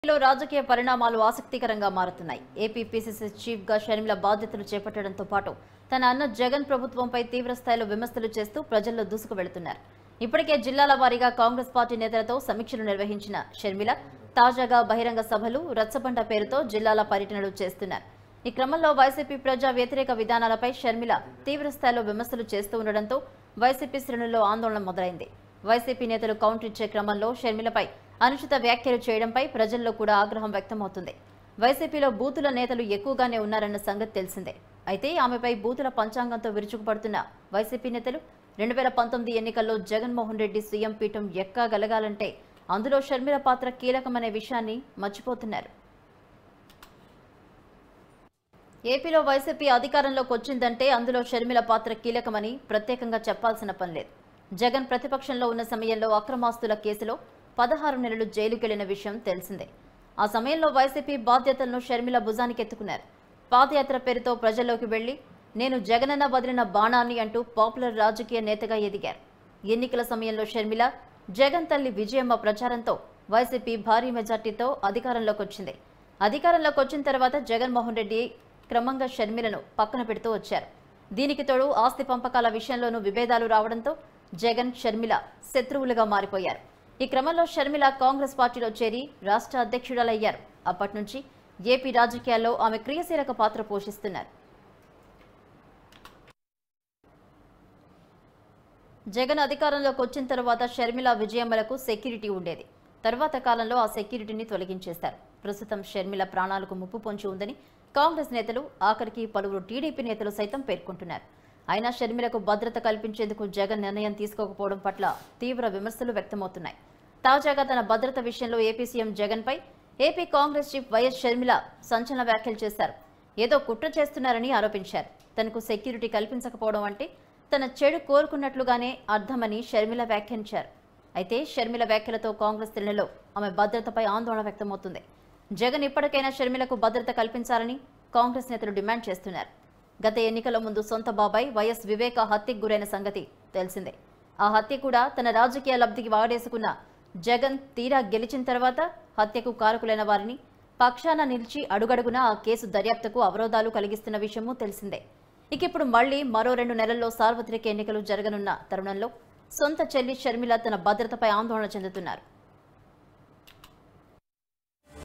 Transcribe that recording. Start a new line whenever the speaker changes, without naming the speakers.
ఏపీలో రాజకీయ పరిణామాలు ఆసక్తికరంగా మారుతున్నాయి ఏపీ పీసీసీ చీఫ్ గా షర్మిల బాధ్యతలు చేపట్టడంతో పాటు తన అన్న జగన్ ప్రభుత్వంపై తీవ్ర స్థాయిలో విమర్శలు చేస్తూ ప్రజల్లో దూసుకు వెళుతున్నారు ఇప్పటికే జిల్లాల వారీగా కాంగ్రెస్ పార్టీ నేతలతో సమీక్షలు నిర్వహించిన షర్మిల తాజాగా బహిరంగ సభలు రచ్చబండ పేరుతో జిల్లాల పర్యటనలు చేస్తున్నారు ఈ క్రమంలో వైసీపీ ప్రజా వ్యతిరేక విధానాలపై షర్మిల తీవ్ర స్థాయిలో విమర్శలు చేస్తూ ఉండడంతో వైసీపీ శ్రేణుల్లో ఆందోళన మొదలైంది వైసీపీ నేతలు కౌంటర్ ఇచ్చే క్రమంలో షర్మిలపై అనుచిత వ్యాఖ్యలు చేయడంపై ప్రజల్లో కూడా ఆగ్రహం వ్యక్తమవుతుంది వైసీపీలో బూతుల నేతలు ఎక్కువగానే ఉన్నారన్న సంగతి తెలిసిందే అయితే ఆమెపై బూతుల పంచాంగంతో విరుచుకుపడుతున్న వైసీపీ నేతలు రెండు వేల పంతొమ్మిది ఎన్నికల్లో జగన్మోహన్ రెడ్డి సీఎం పీఠం ఎక్కాగలగాలంటే అందులో షర్మిల పాత్ర కీలకమనే విషయాన్ని మర్చిపోతున్నారు ఏపీలో వైసీపీ అధికారంలోకి వచ్చిందంటే అందులో షర్మిల పాత్ర కీలకమని ప్రత్యేకంగా చెప్పాల్సిన పని లేదు జగన్ ప్రతిపక్షంలో ఉన్న సమయంలో అక్రమాస్తుల కేసులో పదహారు నెలలు జైలుకెళ్లిన విషయం తెలిసిందే ఆ సమయంలో వైసీపీ బాధ్యతలను షర్మిల భుజానికి ఎత్తుకున్నారు పాదయాత్ర పేరుతో ప్రజల్లోకి వెళ్లి నేను జగనన్న వదిలిన బాణాన్ని అంటూ పాపులర్ రాజకీయ నేతగా ఎదిగారు ఎన్నికల సమయంలో షర్మిల జగన్ తల్లి విజయమ్మ ప్రచారంతో వైసీపీ భారీ మెజార్టీతో అధికారంలోకి వచ్చింది అధికారంలోకి వచ్చిన తర్వాత జగన్మోహన్ రెడ్డి క్రమంగా షర్మిలను పక్కన పెడుతూ వచ్చారు దీనికి తోడు ఆస్తి పంపకాల విషయంలోనూ విభేదాలు రావడంతో జగన్ షర్మిల శత్రువులుగా మారిపోయారు ఈ క్రమంలో షర్మిల కాంగ్రెస్ పార్టీలో చేరి రాష్ట్ర అధ్యక్షురాలయ్యారు అప్పటి నుంచి ఏపీ రాజకీయాల్లో ఆమె క్రియాశీలక పాత్ర పోషిస్తున్నారు జగన్ అధికారంలోకి వచ్చిన తర్వాత షర్మిల విజయమ్మలకు సెక్యూరిటీ ఉండేది తర్వాత కాలంలో ఆ సెక్యూరిటీని తొలగించేశారు ప్రస్తుతం షర్మిల ప్రాణాలకు ముప్పు పొంచి ఉందని కాంగ్రెస్ నేతలు ఆఖరికి పలువురు టీడీపీ నేతలు సైతం పేర్కొంటున్నారు అయినా షర్మిలకు భద్రత కల్పించేందుకు జగన్ నిర్ణయం తీసుకోకపోవడం పట్ల తీవ్ర విమర్శలు వ్యక్తమవుతున్నాయి తాజాగా తన భద్రత విషయంలో ఏపీ సీఎం జగన్ పై AP Congress chief YS Sharmila సంచలన వ్యాఖ్యలు చేశారు ఏదో కుట్ర చేస్తున్నారని ఆరోపించారు తనకు సెక్యూరిటీ కల్పించకపోవడం అంటే తన చెడు కోరుకున్నట్లుగానే అర్థమని షర్మిల వ్యాఖ్యానించారు అయితే షర్మిల వ్యాఖ్యలతో కాంగ్రెస్ శ్రేణిలో ఆమె భద్రతపై ఆందోళన వ్యక్తమవుతుంది జగన్ ఇప్పటికైనా షర్మిలకు భద్రత కల్పించాలని కాంగ్రెస్ నేతలు డిమాండ్ చేస్తున్నారు గత ఎన్నికల ముందు సొంత బాబాయ్ వైఎస్ వివేక హత్యకు గురైన సంగతి తెలిసిందే ఆ హత్య కూడా తన రాజకీయ లబ్ధికి వాడేసుకున్న జగన్ తీరా గెలిచిన తర్వాత హత్యకు కారకులైన వారిని పక్షాన నిలిచి అడుగడుగునా ఆ కేసు దర్యాప్తుకు అవరోధాలు కలిగిస్తున్న విషయమూ తెలిసిందే ఇక ఇప్పుడు మళ్లీ మరో రెండు నెలల్లో సార్వత్రిక ఎన్నికలు జరగనున్న తరుణంలో సొంత చెల్లి షర్మిల తన భద్రతపై ఆందోళన చెందుతున్నారు